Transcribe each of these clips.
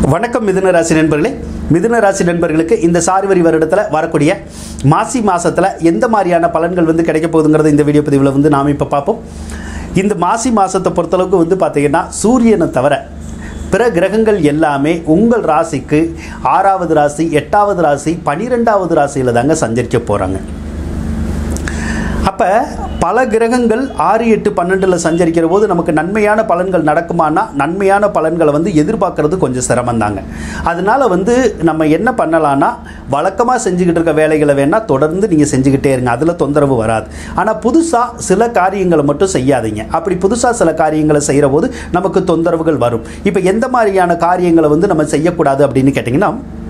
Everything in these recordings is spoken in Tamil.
வணக்கம் மிதுன ராசி நண்பர்களே மிதுன ராசி நண்பர்களுக்கு இந்த சார்வரி வருடத்தில் வரக்கூடிய மாசி மாசத்துல எந்த மாதிரியான பலன்கள் வந்து கிடைக்க போகுதுங்கிறத இந்த வீடியோ பதிவில் வந்து நாம் இப்போ பார்ப்போம் இந்த மாசி மாசத்தை பொறுத்தளவுக்கு வந்து பார்த்தீங்கன்னா சூரியனை தவிர பிற கிரகங்கள் எல்லாமே உங்கள் ராசிக்கு ஆறாவது ராசி எட்டாவது ராசி பனிரெண்டாவது ராசியில் தாங்க சஞ்சரிக்க போகிறாங்க அப்போ பல கிரகங்கள் ஆறு எட்டு பன்னெண்டில் சஞ்சரிக்கிற போது நமக்கு நன்மையான பலன்கள் நடக்குமானா நன்மையான பலன்களை வந்து எதிர்பார்க்கறது கொஞ்சம் சிரமந்தாங்க அதனால வந்து நம்ம என்ன பண்ணலான்னா வழக்கமாக செஞ்சுக்கிட்டு இருக்க வேலைகளை வேணால் தொடர்ந்து நீங்கள் செஞ்சுக்கிட்டே இருங்க அதில் தொந்தரவு வராது ஆனால் புதுசாக சில காரியங்களை மட்டும் செய்யாதீங்க அப்படி புதுசாக சில காரியங்களை செய்கிற போது நமக்கு தொந்தரவுகள் வரும் இப்போ எந்த மாதிரியான காரியங்களை வந்து நம்ம செய்யக்கூடாது அப்படின்னு கேட்டிங்கன்னா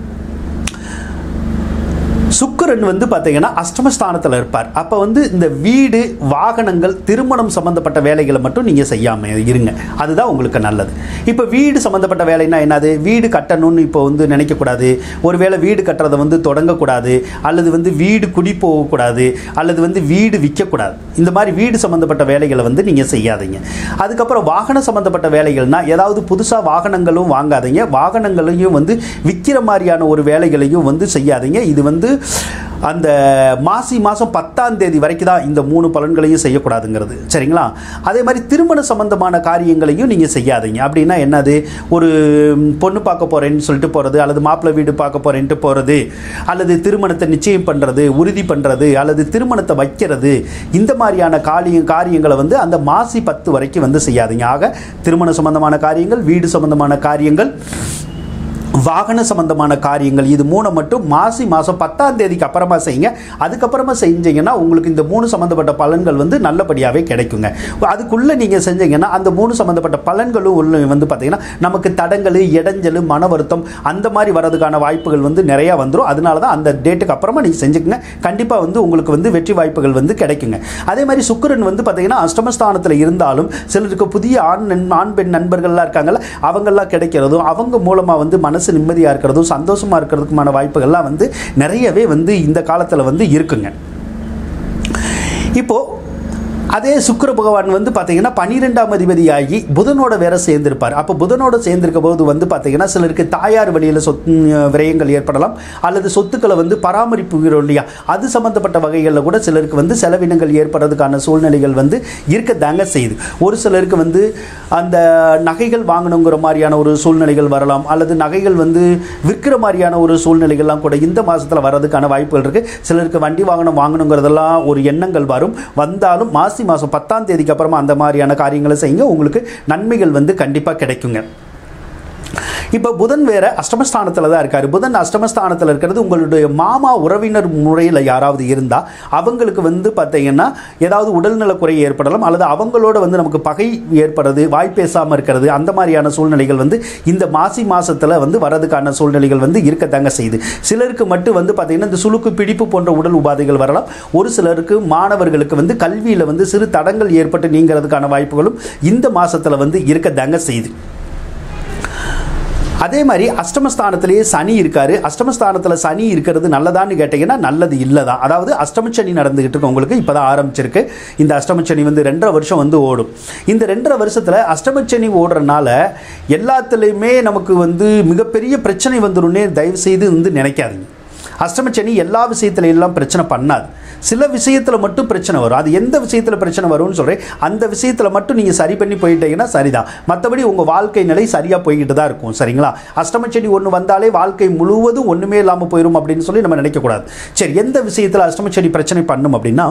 சுக்கிரன் வந்து பார்த்தீங்கன்னா அஷ்டமஸ்தானத்தில் இருப்பார் அப்போ வந்து இந்த வீடு வாகனங்கள் திருமணம் சம்மந்தப்பட்ட வேலைகளை மட்டும் நீங்கள் செய்யாமல் இருங்க அதுதான் உங்களுக்கு நல்லது இப்போ வீடு சம்மந்தப்பட்ட வேலைன்னா என்னது வீடு கட்டணும்னு இப்போ வந்து நினைக்கக்கூடாது ஒருவேளை வீடு கட்டுறதை வந்து தொடங்கக்கூடாது அல்லது வந்து வீடு குடி போகக்கூடாது அல்லது வந்து வீடு விற்கக்கூடாது இந்த மாதிரி வீடு சம்மந்தப்பட்ட வேலைகளை வந்து நீங்கள் செய்யாதீங்க அதுக்கப்புறம் வாகனம் சம்மந்தப்பட்ட வேலைகள்னா ஏதாவது புதுசாக வாகனங்களும் வாங்காதீங்க வாகனங்களையும் வந்து விற்கிற மாதிரியான ஒரு வேலைகளையும் வந்து செய்யாதீங்க இது வந்து அந்த மாசி மாதம் பத்தாம் தேதி வரைக்கும் தான் இந்த மூணு பலன்களையும் செய்யக்கூடாதுங்கிறது சரிங்களா அதே மாதிரி திருமண சம்பந்தமான காரியங்களையும் நீங்கள் செய்யாதீங்க அப்படின்னா என்னது ஒரு பொண்ணு பார்க்க போகிறேன்னு சொல்லிட்டு போகிறது அல்லது மாப்பிள்ளை வீடு பார்க்க போகிறேன்ட்டு போகிறது அல்லது திருமணத்தை நிச்சயம் பண்ணுறது உறுதி பண்ணுறது அல்லது திருமணத்தை வைக்கிறது இந்த மாதிரியான காரியம் காரியங்களை வந்து அந்த மாசி பத்து வரைக்கும் வந்து செய்யாதீங்க ஆக திருமண சம்பந்தமான காரியங்கள் வீடு சம்பந்தமான காரியங்கள் வாகன சம்பந்தமான காரியங்கள் இது மூணு மட்டும் மாசி மாதம் பத்தாம் தேதிக்கு அப்புறமா செய்யுங்க அதுக்கப்புறமா செஞ்சீங்கன்னா உங்களுக்கு இந்த மூணு சம்மந்தப்பட்ட பலன்கள் வந்து நல்லபடியாகவே கிடைக்குங்க அதுக்குள்ளே நீங்கள் செஞ்சீங்கன்னா அந்த மூணு சம்மந்தப்பட்ட பலன்களும் உள்ள வந்து பார்த்தீங்கன்னா நமக்கு தடங்கள் இடைஞ்சல் மன வருத்தம் அந்த மாதிரி வரதுக்கான வாய்ப்புகள் வந்து நிறையா வந்துடும் அதனால தான் அந்த டேட்டுக்கு அப்புறமா நீங்கள் செஞ்சுக்கங்க கண்டிப்பாக வந்து உங்களுக்கு வந்து வெற்றி வாய்ப்புகள் வந்து கிடைக்குங்க அதே மாதிரி சுக்கிரன் வந்து பார்த்தீங்கன்னா அஷ்டமஸ்தானத்தில் இருந்தாலும் சிலருக்கு புதிய ஆண் நண்- ஆண் பெண் நண்பர்கள்லாம் இருக்காங்கல்ல அவங்கெல்லாம் கிடைக்கிறதும் அவங்க மூலமாக வந்து மனசு நிம்மதியாக இருக்கிறதும் சந்தோஷமாக இருக்கிறதுக்குமான வாய்ப்புகள்லாம் வந்து நிறையவே வந்து இந்த காலத்தில் வந்து இருக்குங்க இப்போது அதே சுக்கிர பகவான் வந்து பார்த்தீங்கன்னா பன்னிரெண்டாம் அதிபதியாகி புதனோட வேற சேர்ந்திருப்பார் அப்போ புதனோட சேர்ந்திருக்க போது வந்து பார்த்தீங்கன்னா சிலருக்கு தாயார் வழியில் சொத் ம், விரயங்கள் ஏற்படலாம் அல்லது சொத்துக்களை வந்து பராமரிப்புகிறோம் இல்லையா அது சம்மந்தப்பட்ட வகைகளில் கூட சிலருக்கு வந்து செலவினங்கள் ஏற்படுறதுக்கான சூழ்நிலைகள் வந்து இருக்கத்தாங்க செய்யுது ஒரு சிலருக்கு வந்து அந்த நகைகள் வாங்கணுங்கிற மாதிரியான ஒரு சூழ்நிலைகள் வரலாம் அல்லது நகைகள் வந்து விற்கிற மாதிரியான ஒரு சூழ்நிலைகள்லாம் கூட இந்த மாதத்தில் வர்றதுக்கான வாய்ப்புகள் இருக்குது சிலருக்கு வண்டி வாகனம் வாங்கணுங்கிறதெல்லாம் ஒரு எண்ணங்கள் வரும் வந்தாலும் மாசி மாதம் பத்தாம் தேதிக்கு அப்புறமா அந்த மாதிரியான காரியங்களை செய்யுங்க உங்களுக்கு நன்மைகள் வந்து கண்டிப்பாக கிடைக்குங்க இப்போ புதன் வேற அஷ்டமஸ்தானத்தில் தான் இருக்காரு புதன் அஷ்டமஸ்தானத்தில் இருக்கிறது உங்களுடைய மாமா உறவினர் முறையில் யாராவது இருந்தால் அவங்களுக்கு வந்து பார்த்தீங்கன்னா ஏதாவது உடல்நல குறை ஏற்படலாம் அல்லது அவங்களோட வந்து நமக்கு பகை ஏற்படுறது வாய் பேசாமல் இருக்கிறது அந்த மாதிரியான சூழ்நிலைகள் வந்து இந்த மாசி மாசத்துல வந்து வரதுக்கான சூழ்நிலைகள் வந்து இருக்கத்தாங்க செய்யுது சிலருக்கு மட்டும் வந்து பார்த்தீங்கன்னா இந்த சுளுக்கு பிடிப்பு போன்ற உடல் உபாதைகள் வரலாம் ஒரு சிலருக்கு மாணவர்களுக்கு வந்து கல்வியில் வந்து சிறு தடங்கள் ஏற்பட்டு நீங்கிறதுக்கான வாய்ப்புகளும் இந்த மாசத்துல வந்து இருக்கத்தாங்க செய்யுது அதே மாதிரி அஷ்டமஸ்தானத்திலேயே சனி இருக்காரு அஷ்டமஸ்தானத்தில் சனி இருக்கிறது நல்லதான்னு கேட்டிங்கன்னா நல்லது இல்லை தான் அதாவது அஷ்டமச்சனி நடந்துகிட்டு இருக்கு உங்களுக்கு இப்போ தான் ஆரம்பிச்சிருக்கு இந்த அஷ்டமச்சனி வந்து ரெண்டரை வருஷம் வந்து ஓடும் இந்த ரெண்டரை வருஷத்தில் அஷ்டமச்சனி ஓடுறதுனால எல்லாத்துலேயுமே நமக்கு வந்து மிகப்பெரிய பிரச்சனை வந்துருன்னே தயவு செய்து வந்து நினைக்காதீங்க அஷ்டமச்சனி எல்லா விஷயத்துல எல்லாம் பிரச்சனை பண்ணாது சில விஷயத்தில் மட்டும் பிரச்சனை வரும் அது எந்த விஷயத்தில் பிரச்சனை வரும்னு சொல்கிறேன் அந்த விஷயத்தில் மட்டும் நீங்கள் சரி பண்ணி போயிட்டீங்கன்னா சரிதான் மற்றபடி உங்கள் வாழ்க்கை நிலை சரியாக போய்கிட்டு தான் இருக்கும் சரிங்களா அஷ்டமச்சனி ஒன்று வந்தாலே வாழ்க்கை முழுவதும் ஒன்றுமே இல்லாமல் போயிடும் அப்படின்னு சொல்லி நம்ம நினைக்கக்கூடாது சரி எந்த விஷயத்தில் அஷ்டமச்சனி பிரச்சனை பண்ணும் அப்படின்னா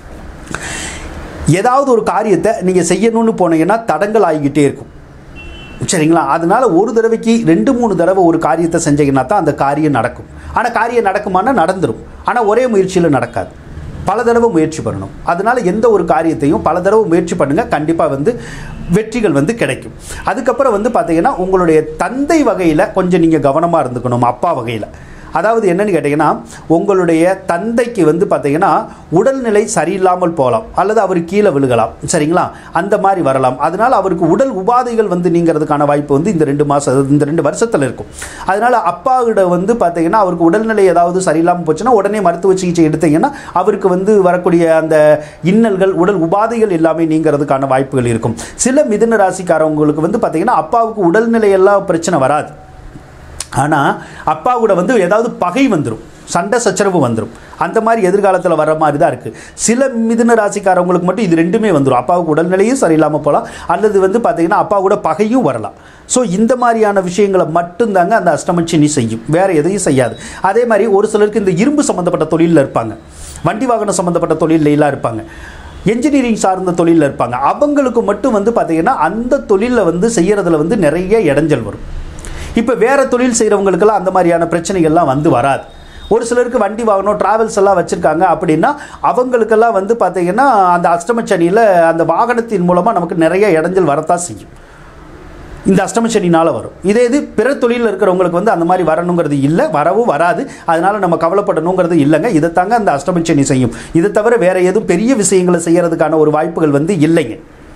ஏதாவது ஒரு காரியத்தை நீங்கள் செய்யணும்னு போனீங்கன்னா தடங்கள் ஆகிக்கிட்டே இருக்கும் சரிங்களா அதனால ஒரு தடவைக்கு ரெண்டு மூணு தடவை ஒரு காரியத்தை செஞ்சீங்கன்னா தான் அந்த காரியம் நடக்கும் ஆனால் காரியம் நடக்குமானா நடந்துரும் ஆனால் ஒரே முயற்சியில் நடக்காது பல தடவை முயற்சி பண்ணணும் அதனால எந்த ஒரு காரியத்தையும் பல தடவை முயற்சி பண்ணுங்க கண்டிப்பாக வந்து வெற்றிகள் வந்து கிடைக்கும் அதுக்கப்புறம் வந்து பார்த்தீங்கன்னா உங்களுடைய தந்தை வகையில் கொஞ்சம் நீங்கள் கவனமாக இருந்துக்கணும் அப்பா வகையில் அதாவது என்னன்னு கேட்டிங்கன்னா உங்களுடைய தந்தைக்கு வந்து பார்த்தீங்கன்னா உடல்நிலை சரியில்லாமல் போகலாம் அல்லது அவர் கீழே விழுகலாம் சரிங்களா அந்த மாதிரி வரலாம் அதனால் அவருக்கு உடல் உபாதைகள் வந்து நீங்கிறதுக்கான வாய்ப்பு வந்து இந்த ரெண்டு மாதம் இந்த ரெண்டு வருஷத்தில் இருக்கும் அதனால் அப்பாவிட வந்து பார்த்தீங்கன்னா அவருக்கு உடல்நிலை ஏதாவது சரியில்லாமல் போச்சுன்னா உடனே மருத்துவ சிகிச்சை எடுத்தீங்கன்னா அவருக்கு வந்து வரக்கூடிய அந்த இன்னல்கள் உடல் உபாதைகள் எல்லாமே நீங்கிறதுக்கான வாய்ப்புகள் இருக்கும் சில மிதுன ராசிக்காரவங்களுக்கு வந்து பார்த்தீங்கன்னா அப்பாவுக்கு உடல்நிலை எல்லாம் பிரச்சனை வராது ஆனால் அப்பா கூட வந்து ஏதாவது பகை வந்துடும் சண்டை சச்சரவு வந்துடும் அந்த மாதிரி எதிர்காலத்தில் வர மாதிரி தான் இருக்குது சில மிதுன ராசிக்காரவங்களுக்கு மட்டும் இது ரெண்டுமே வந்துடும் அப்பாவுக்கு உடல்நிலையும் சரியில்லாமல் போகலாம் அல்லது வந்து பார்த்தீங்கன்னா அப்பா கூட பகையும் வரலாம் ஸோ இந்த மாதிரியான விஷயங்களை மட்டும்தாங்க அந்த அஷ்டமச்சினி செய்யும் வேறு எதையும் செய்யாது அதே மாதிரி ஒரு சிலருக்கு இந்த இரும்பு சம்மந்தப்பட்ட தொழிலில் இருப்பாங்க வண்டி வாகனம் சம்மந்தப்பட்ட தொழிலில் எல்லாம் இருப்பாங்க என்ஜினியரிங் சார்ந்த தொழிலில் இருப்பாங்க அவங்களுக்கு மட்டும் வந்து பார்த்தீங்கன்னா அந்த தொழிலில் வந்து செய்கிறதுல வந்து நிறைய இடைஞ்சல் வரும் இப்போ வேறு தொழில் செய்கிறவங்களுக்கெல்லாம் அந்த மாதிரியான பிரச்சனைகள்லாம் வந்து வராது ஒரு சிலருக்கு வண்டி வாகனம் டிராவல்ஸ் எல்லாம் வச்சுருக்காங்க அப்படின்னா அவங்களுக்கெல்லாம் வந்து பார்த்தீங்கன்னா அந்த அஷ்டமச்சனியில் அந்த வாகனத்தின் மூலமாக நமக்கு நிறைய இடைஞ்சல் வரத்தான் செய்யும் இந்த அஷ்டமச்சனினால் வரும் இதே இது பிற தொழிலில் இருக்கிறவங்களுக்கு வந்து அந்த மாதிரி வரணுங்கிறது இல்லை வரவும் வராது அதனால் நம்ம கவலைப்படணுங்கிறது இல்லைங்க இதை தாங்க அந்த அஷ்டமச்சனி செய்யும் இதை தவிர வேறு எதுவும் பெரிய விஷயங்களை செய்கிறதுக்கான ஒரு வாய்ப்புகள் வந்து இல்லைங்க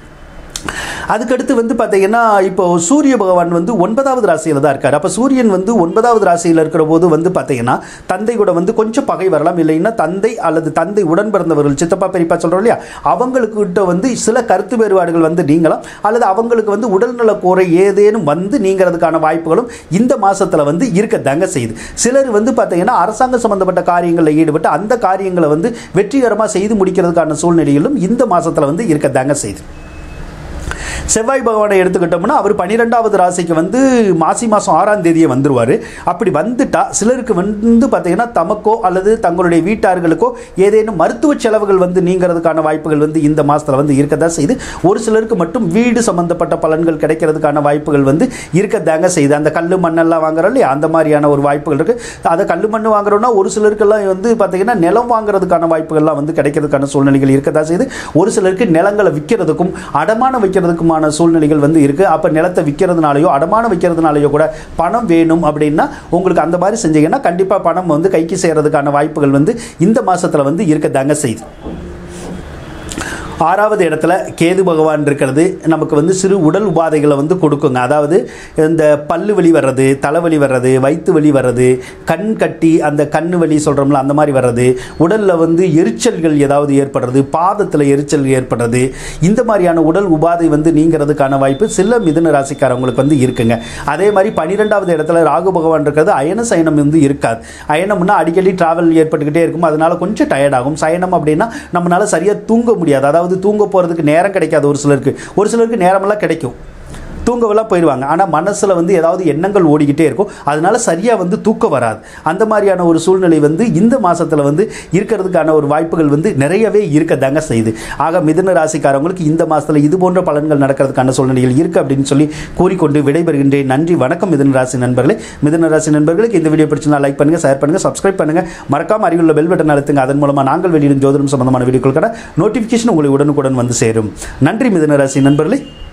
அதுக்கடுத்து வந்து பார்த்தீங்கன்னா இப்போ சூரிய பகவான் வந்து ஒன்பதாவது ராசியில் தான் இருக்கார் அப்போ சூரியன் வந்து ஒன்பதாவது ராசியில் இருக்கிற போது வந்து பார்த்தீங்கன்னா தந்தை கூட வந்து கொஞ்சம் பகை வரலாம் இல்லைன்னா தந்தை அல்லது தந்தை உடன் பிறந்தவர்கள் சித்தப்பா பெரியப்பா சொல்கிறோம் இல்லையா அவங்களுக்கிட்ட வந்து சில கருத்து வேறுபாடுகள் வந்து நீங்களாம் அல்லது அவங்களுக்கு வந்து உடல்நல குறை ஏதேனும் வந்து நீங்கிறதுக்கான வாய்ப்புகளும் இந்த மாசத்துல வந்து இருக்கத்தாங்க செய்யுது சிலர் வந்து பார்த்தீங்கன்னா அரசாங்கம் சம்பந்தப்பட்ட காரியங்களில் ஈடுபட்டு அந்த காரியங்களை வந்து வெற்றிகரமாக செய்து முடிக்கிறதுக்கான சூழ்நிலைகளும் இந்த மாசத்துல வந்து இருக்கத்தாங்க செய்யுது செவ்வாய் பகவானை எடுத்துக்கிட்டோம்னா அவர் பன்னிரெண்டாவது ராசிக்கு வந்து மாசி மாதம் ஆறாம் தேதியே வந்துருவார் அப்படி வந்துட்டா சிலருக்கு வந்து பார்த்தீங்கன்னா தமக்கோ அல்லது தங்களுடைய வீட்டார்களுக்கோ ஏதேனும் மருத்துவ செலவுகள் வந்து நீங்கிறதுக்கான வாய்ப்புகள் வந்து இந்த மாதத்தில் வந்து இருக்கதான் செய்யுது ஒரு சிலருக்கு மட்டும் வீடு சம்பந்தப்பட்ட பலன்கள் கிடைக்கிறதுக்கான வாய்ப்புகள் வந்து இருக்கதாங்க செய்யுது அந்த கல் மண்ணெல்லாம் வாங்குறோம் இல்லையா அந்த மாதிரியான ஒரு வாய்ப்புகள் இருக்குது அதை கல் மண் வாங்குறோம்னா ஒரு சிலருக்கெல்லாம் வந்து பார்த்தீங்கன்னா நிலம் வாங்குறதுக்கான வாய்ப்புகள்லாம் வந்து கிடைக்கிறதுக்கான சூழ்நிலைகள் இருக்கதான் செய்யுது ஒரு சிலருக்கு நிலங்களை விற்கிறதுக்கும் அடமானம் வைக்கிறதுக்குமான சூழ்நிலைகள் வந்து இருக்குது அப்போ நிலத்தை விற்கிறதுனாலையோ அடமானம் வைக்கிறதுனாலையோ கூட பணம் வேணும் அப்படின்னா உங்களுக்கு அந்த மாதிரி செஞ்சீங்கன்னா கண்டிப்பாக பணம் வந்து கைக்கு சேர்றதுக்கான வாய்ப்புகள் வந்து இந்த மாதத்தில் வந்து இருக்கதாங்க செய்யுது ஆறாவது இடத்துல கேது பகவான் இருக்கிறது நமக்கு வந்து சிறு உடல் உபாதைகளை வந்து கொடுக்குங்க அதாவது இந்த பல்லு வலி வர்றது தலைவலி வர்றது வயிற்று வலி வர்றது கண் கட்டி அந்த கண்ணு வலி சொல்கிறோம்ல அந்த மாதிரி வர்றது உடலில் வந்து எரிச்சல்கள் ஏதாவது ஏற்படுறது பாதத்தில் எரிச்சல் ஏற்படுறது இந்த மாதிரியான உடல் உபாதை வந்து நீங்கிறதுக்கான வாய்ப்பு சில மிதுன ராசிக்காரவங்களுக்கு வந்து இருக்குங்க அதே மாதிரி பன்னிரெண்டாவது இடத்துல ராகு பகவான் இருக்கிறது அயன சயனம் வந்து இருக்காது அயனம்னா அடிக்கடி டிராவல் ஏற்பட்டுக்கிட்டே இருக்கும் அதனால கொஞ்சம் டயர்ட் ஆகும் சயனம் அப்படின்னா நம்மளால சரியாக தூங்க முடியாது அதாவது தூங்க போகிறதுக்கு நேரம் கிடைக்காது ஒரு சிலருக்கு ஒரு சிலருக்கு நேரமெல்லாம் கிடைக்கும் தூங்கவெல்லாம் போயிடுவாங்க ஆனால் மனசில் வந்து ஏதாவது எண்ணங்கள் ஓடிக்கிட்டே இருக்கும் அதனால சரியாக வந்து தூக்கம் வராது அந்த மாதிரியான ஒரு சூழ்நிலை வந்து இந்த மாதத்தில் வந்து இருக்கிறதுக்கான ஒரு வாய்ப்புகள் வந்து நிறையவே இருக்கதாங்க செய்யுது ஆக மிதுன ராசிக்காரவங்களுக்கு இந்த மாதத்தில் இது போன்ற பலன்கள் நடக்கிறதுக்கான சூழ்நிலைகள் இருக்குது அப்படின்னு சொல்லி கூறிக்கொண்டு விடைபெறுகின்றேன் நன்றி வணக்கம் மிதுன ராசி நண்பர்களே மிதுன ராசி நண்பர்களுக்கு இந்த வீடியோ பிடிச்சிருந்தா லைக் பண்ணுங்கள் ஷேர் பண்ணுங்கள் சப்ஸ்கிரைப் பண்ணுங்கள் மறக்காம அருகிலுள்ள பெல் பட்டன் அழுத்துங்க அதன் மூலமாக நாங்கள் வெளியிடும் ஜோதிடம் சம்பந்தமான வீடியோக்கள் நோட்டிஃபிகேஷன் உங்களை உடனுக்குடன் வந்து சேரும் நன்றி மிதுன ராசி நண்பர்களே